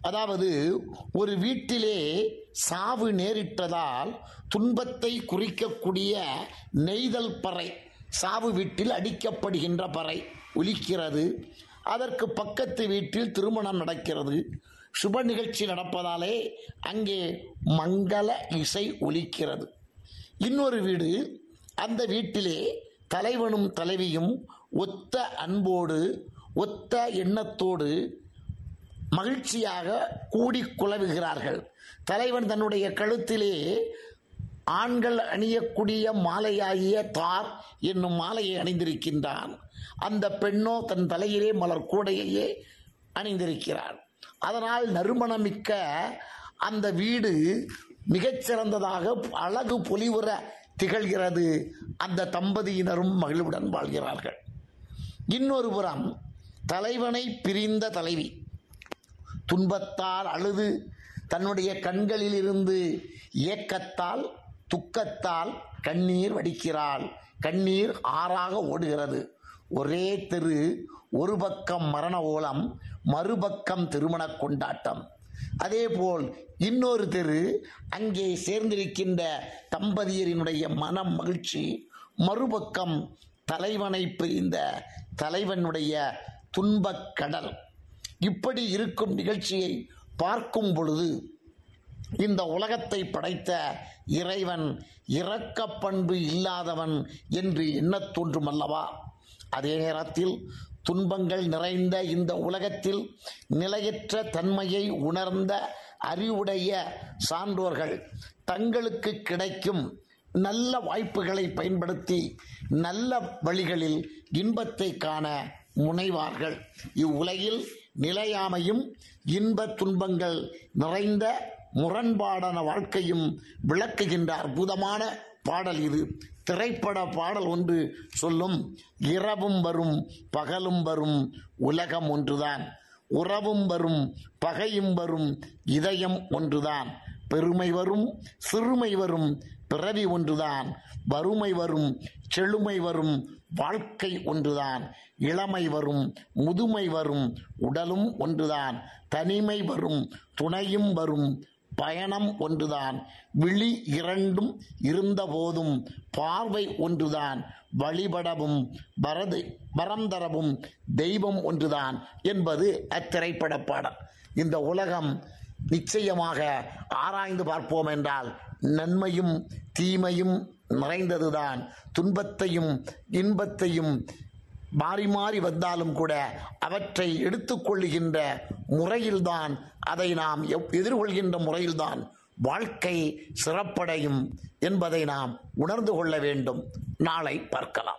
அதாவது ஒரு வீட்டிலே சாவு நேரிட்டதால் துன்பத்தை குறிக்கக்கூடிய நெய்தல் பறை சாவு வீட்டில் அடிக்கப்படுகின்ற பறை ஒலிக்கிறது அதற்கு பக்கத்து வீட்டில் திருமணம் நடக்கிறது சுப நிகழ்ச்சி நடப்பதாலே அங்கே மங்கள இசை ஒலிக்கிறது இன்னொரு வீடு அந்த வீட்டிலே தலைவனும் தலைவியும் ஒத்த அன்போடு ஒத்த எண்ணத்தோடு மகிழ்ச்சியாக கூடி குலவுகிறார்கள் தலைவன் தன்னுடைய கழுத்திலே ஆண்கள் அணியக்கூடிய மாலையாகிய தார் என்னும் மாலையை அணிந்திருக்கின்றான் அந்த பெண்ணோ தன் தலையிலே மலர் கூடையையே அணிந்திருக்கிறார் அதனால் நறுமணமிக்க அந்த வீடு மிகச்சிறந்ததாக அழகு பொலிவுற திகழ்கிறது அந்த தம்பதியினரும் மகிழ்வுடன் வாழ்கிறார்கள் இன்னொரு புறம் தலைவனை பிரிந்த தலைவி துன்பத்தால் அழுது தன்னுடைய கண்களில் இருந்து ஏக்கத்தால் துக்கத்தால் கண்ணீர் வடிக்கிறாள் கண்ணீர் ஆறாக ஓடுகிறது ஒரே தெரு ஒரு பக்கம் மரண ஓலம் மறுபக்கம் திருமண கொண்டாட்டம் அதேபோல் இன்னொரு தெரு அங்கே சேர்ந்திருக்கின்ற தம்பதியரினுடைய மனம் மகிழ்ச்சி மறுபக்கம் தலைவனை பிரிந்த தலைவனுடைய துன்பக் கடல் இப்படி இருக்கும் நிகழ்ச்சியை பார்க்கும் பொழுது இந்த உலகத்தை படைத்த இறைவன் இரக்க பண்பு இல்லாதவன் என்று எண்ணத் தோன்றும் அல்லவா அதே நேரத்தில் துன்பங்கள் நிறைந்த இந்த உலகத்தில் நிலையற்ற தன்மையை உணர்ந்த அறிவுடைய சான்றோர்கள் தங்களுக்கு கிடைக்கும் நல்ல வாய்ப்புகளை பயன்படுத்தி நல்ல வழிகளில் இன்பத்தை காண முனைவார்கள் இவ்வுலகில் நிலையாமையும் இன்ப துன்பங்கள் நிறைந்த முரண்பாடான வாழ்க்கையும் விளக்குகின்ற அற்புதமான பாடல் இது திரைப்பட பாடல் ஒன்று சொல்லும் இரவும் வரும் பகலும் வரும் உலகம் ஒன்றுதான் உறவும் வரும் பகையும் வரும் இதயம் ஒன்றுதான் பெருமை வரும் சிறுமை வரும் பிறவி ஒன்றுதான் வறுமை வரும் செழுமை வரும் வாழ்க்கை ஒன்றுதான் இளமை வரும் முதுமை வரும் உடலும் ஒன்றுதான் தனிமை வரும் துணையும் வரும் பயணம் ஒன்றுதான் விழி இரண்டும் இருந்தபோதும் பார்வை ஒன்றுதான் வழிபடவும் வரது வரம் தரவும் தெய்வம் ஒன்றுதான் என்பது அத்திரைப்பட பாடல் இந்த உலகம் நிச்சயமாக ஆராய்ந்து பார்ப்போம் என்றால் நன்மையும் தீமையும் நிறைந்ததுதான் துன்பத்தையும் இன்பத்தையும் மாறி மாறி வந்தாலும் கூட அவற்றை எடுத்துக்கொள்ளுகின்ற முறையில்தான் அதை நாம் எவ்- எதிர்கொள்கின்ற முறையில்தான் வாழ்க்கை சிறப்படையும் என்பதை நாம் உணர்ந்து கொள்ள வேண்டும் நாளை பார்க்கலாம்